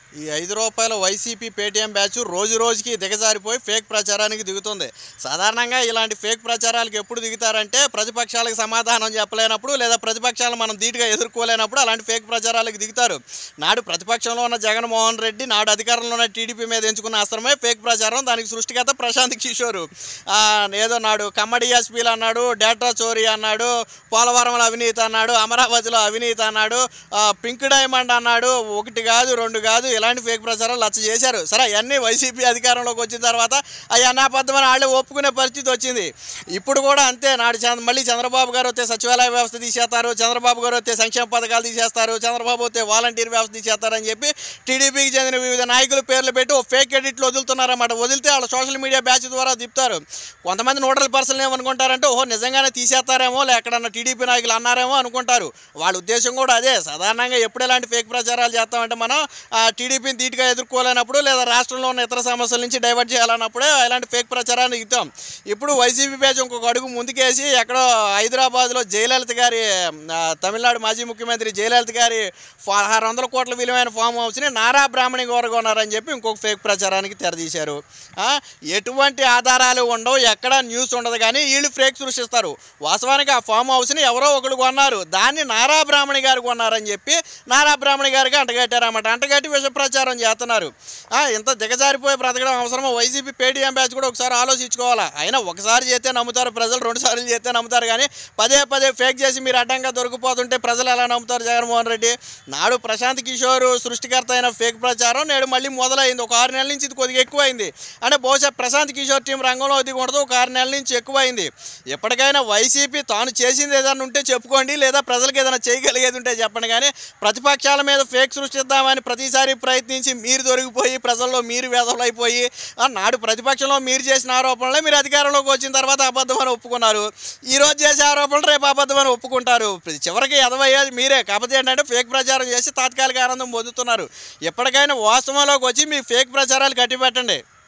ఈ ఐదు రూపాయల వైసీపీ పేటీఎం బ్యాచ్ రోజు రోజుకి దిగజారిపోయి ఫేక్ ప్రచారానికి దిగుతుంది సాధారణంగా ఇలాంటి ఫేక్ ప్రచారాలకు ఎప్పుడు దిగుతారంటే ప్రతిపక్షాలకు సమాధానం చెప్పలేనప్పుడు లేదా ప్రతిపక్షాలను మనం ధీటుగా ఎదుర్కోలేనప్పుడు అలాంటి ఫేక్ ప్రచారాలకు దిగుతారు నాడు ప్రతిపక్షంలో ఉన్న జగన్మోహన్ రెడ్డి నాడు అధికారంలో ఉన్న టీడీపీ మీద ఎంచుకున్న అస్త్రమే ఫేక్ ప్రచారం దానికి సృష్టికర్త ప్రశాంత్ కిషోర్ ఆ, ఏదో నాడు కమ్మడి ఎస్పీలు అన్నాడు డేటా చోరీ అన్నాడు పోలవరంలో అవినీతి అన్నాడు అమరావతిలో అవినీతి అన్నాడు ఆ, పింక్ డైమండ్ అన్నాడు ఒకటి కాదు రెండు కాదు ఇలాంటి ఫేక్ ప్రచారాలు లచ్చ చేశారు సరే అవన్నీ వైసీపీ అధికారంలోకి వచ్చిన తర్వాత అవి అనాబద్ధమని వాళ్ళే ఒప్పుకునే పరిస్థితి వచ్చింది ఇప్పుడు కూడా అంతే నాడు చంద్ర మళ్ళీ చంద్రబాబు గారు వస్తే సచివాలయ వ్యవస్థ తీసేస్తారు చంద్రబాబు గారు వస్తే సంక్షేమ పథకాలు తీసేస్తారు చంద్రబాబు వస్తే వాలంటీర్ వ్యవస్థ తీసేస్తారని చెప్పి టీడీపీకి చెందిన వివిధ నాయకుల పేర్లు పెట్టి ఓ ఫేక్ ఎడిట్లు వదులుతున్నారన్నమాట వదిలితే వాళ్ళ సోషల్ మీడియా బ్యాచ్ ద్వారా తిప్పుతారు కొంతమంది నోడల్ పర్సన్లు ఏమనుకుంటారంటే ఓహో నిజంగానే తీసేస్తారేమో లే ఎక్కడన్నా టీడీపీ నాయకులు అన్నారేమో అనుకుంటారు వాళ్ళ ఉద్దేశం కూడా అదే సాధారణంగా ఎప్పుడు ఎలాంటి ఫేక్ ప్రచారాలు చేస్తామంటే మనం ఆ టీడీపీని ధీటుగా ఎదుర్కోలేనప్పుడు లేదా రాష్ట్రంలో ఉన్న ఇతర సమస్యల నుంచి డైవర్ట్ చేయాలన్నప్పుడే ఇలాంటి ఫేక్ ప్రచారాన్ని ఇద్దాం ఇప్పుడు వైసీపీ పేజ్ ఇంకొక అడుగు ముందుకేసి ఎక్కడో హైదరాబాద్లో జయలలిత గారి ఆ, తమిళనాడు మాజీ ముఖ్యమంత్రి జయలలిత గారి పదహారు వందల కోట్ల విలువైన ఫామ్ హౌస్ని నారా బ్రాహ్మణి కొన్నారని చెప్పి ఇంకొక ఫేక్ ప్రచారానికి తెరదీశారు ఆ, ఎటువంటి ఆధారాలు ఉండవు ఎక్కడ న్యూస్ ఉండదు కానీ వీళ్ళు ఫేక్ సృష్టిస్తారు వాస్తవానికి ఆ ఫామ్ హౌస్ని ఎవరో ఒకరు కొన్నారు దాన్ని నారా బ్రాహ్మణి గారు కొన్నారని చెప్పి నారా బ్రాహ్మణి గారికి అంటగట్టారన్నమాట అంటగట్టి విష ప్రచారం చేస్తున్నారు ఆ, ఇంత దిగజారిపోయి బ్రతకడం అవసరమో వైసీపీ పేటీఎం బ్యాచ్ కూడా ఒకసారి ఆలోచించుకోవాలా అయినా ఒకసారి చేస్తే నమ్ముతారు ప్రజలు రెండు సార్లు చేస్తే నమ్ముతారు కానీ పదే పదే ఫేక్ చేసి మీరు అడ్డంగా దొరికిపోతుంటే ప్రజలు ఎలా నమ్ముతారు జగన్మోహన్ రెడ్డి నాడు ప్రశాంత్ కిషోర్ సృష్టికర్త అయిన ఫేక్ ప్రచారం నేడు మళ్ళీ మొదలైంది ఒక ఆరు నెలల నుంచి ఇది కొద్దిగా ఎక్కువైంది అంటే బహుశా ప్రశాంత్ కిషోర్ టీం రంగంలో దిగకూడదు ఒక ఆరు నెలల నుంచి ఎక్కువైంది ఎప్పటికైనా వైసీపీ తాను చేసింది ఏదైనా ఉంటే చెప్పుకోండి లేదా ప్రజలకు ఏదైనా చేయగలిగేది ఉంటే చెప్పండి కానీ ప్రతిపక్షాల మీద ఫేక్ సృష్టిద్దామని ప్రతిసారి ప్రయత్నించి మీరు దొరికిపోయి ప్రజల్లో మీరు వేదవులైపోయి ఆ, నాడు ప్రతిపక్షంలో మీరు చేసిన ఆరోపణలే మీరు అధికారంలోకి వచ్చిన తర్వాత అబద్ధమని ఒప్పుకున్నారు ఈ రోజు చేసే ఆరోపణలు రేపు అబద్ధమని ఒప్పుకుంటారు చివరికి ఎదవయ్యేది మీరే కాకపోతే ఏంటంటే ఫేక్ ప్రచారం చేసి తాత్కాలిక ఆనందం పొందుతున్నారు ఎప్పటికైనా వాస్తవంలోకి వచ్చి మీ ఫేక్ ప్రచారాలు కట్టిపెట్టండి